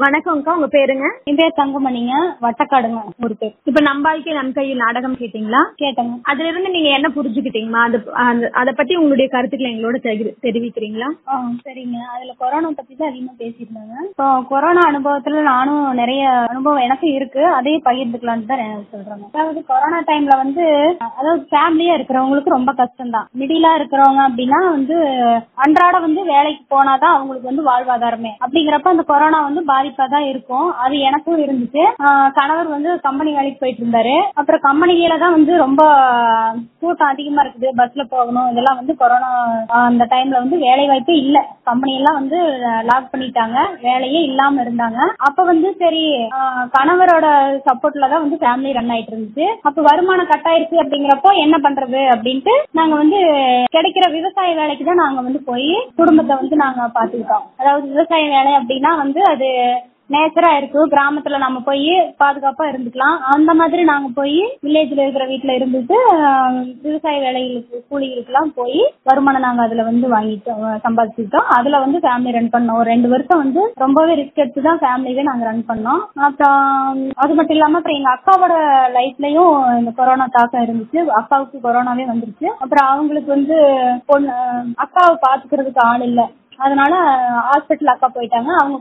வணக்கம்க்கா உங்க பேருங்க என் பேர் தங்கமணிங்க வட்டக்காடுங்க ஒரு பேர் இப்ப நம்பாய்க்கு நம் கையில் நாடகம் கேட்டீங்களா கேட்டேங்க அதுல இருந்து நீங்க என்ன புரிஞ்சுக்கிட்டீங்கம்மா அது அந்த- அத பத்தி உங்களுடைய கருத்துக்களை எங்களோட தெரி- தெரிவிக்கிறீங்களா ஆ சரிங்க அதுல கொரோனா பத்தி தான் அதிகமா பேசியிருந்தாங்க இப்போ கொரோனா அனுபவத்துல நானும் நிறைய அனுபவம் எனக்கு இருக்கு அதையும் பகிர்ந்துக்கலாம்னு தான் நான் சொல்றேங்க அதாவது கொரோனா டைம்ல வந்து அதாவது ஃபேமிலியா இருக்கிறவங்களுக்கு ரொம்ப கஷ்டம் தான் மிடிலா இருக்கிறவங்க அப்படின்னா வந்து அன்றாட வந்து வேலைக்கு போனாதான் அவங்களுக்கு வந்து வாழ்வாதாரமே அப்படிங்கிறப்ப அந்த கொரோனா வந்து பாதிப்பா தான் இருக்கும் அது எனக்கும் இருந்துச்சு ஆ, கணவர் வந்து கம்பெனி வேலைக்கு போயிட்டு இருந்தாரு அப்புறம் கம்பெனில தான் வந்து ரொம்ப கூட்டம் அதிகமா இருக்குது பஸ்ல போகணும் இதெல்லாம் வந்து கொரோனா ஆ, அந்த டைம்ல வந்து வேலை வாய்ப்பே இல்ல கம்பெனி எல்லாம் வந்து லாக் பண்ணிட்டாங்க வேலையே இல்லாம இருந்தாங்க அப்ப வந்து சரி ஆ, கணவரோட சப்போர்ட்ல தான் வந்து ஃபேமிலி ரன் ஆயிட்டு இருந்துச்சு அப்ப வருமானம் கட் ஆயிருச்சு அப்படிங்கிறப்போ என்ன பண்றது அப்படின்ட்டு நாங்க வந்து கிடைக்கிற விவசாய வேலைக்கு தான் நாங்க வந்து போய் குடும்பத்தை வந்து நாங்க பாத்துக்கிட்டோம் அதாவது விவசாய வேலை அப்படின்னா வந்து அது நேச்சரா இருக்கு கிராமத்துல நம்ம போய் பாதுகாப்பா இருந்துக்கலாம் அந்த மாதிரி நாங்க போய் வில்லேஜ்ல இருக்கிற வீட்டுல இருந்துட்டு ஆஹ், விவசாய வேலைகளுக்கு கூலிகளுக்கு போய் வருமானம் நாங்க அதுல வந்து வாங்கிட்டோம் சம்பாதிச்சுக்கிட்டோம் அதுல வந்து ஃபேமிலி ரன் பண்ணோம் ஒரு ரெண்டு வருஷம் வந்து ரொம்பவே ரிஸ்க் எடுத்து தான் ஃபேமிலியவே நாங்க ரன் பண்ணோம் அப்புறம் அது மட்டும் இல்லாம அப்புறம் எங்க அக்காவோட லைஃப்லயும் இந்த கொரோனா தாக்கம் இருந்துச்சு அக்காவுக்கு கொரோனாவே வந்துருச்சு அப்புறம் அவங்களுக்கு வந்து பொண்ணு அக்காவை பாத்துக்கிறதுக்கு ஆள் இல்ல அதனால ஹாஸ்பிட்டல் அக்கா போயிட்டாங்க அவங்க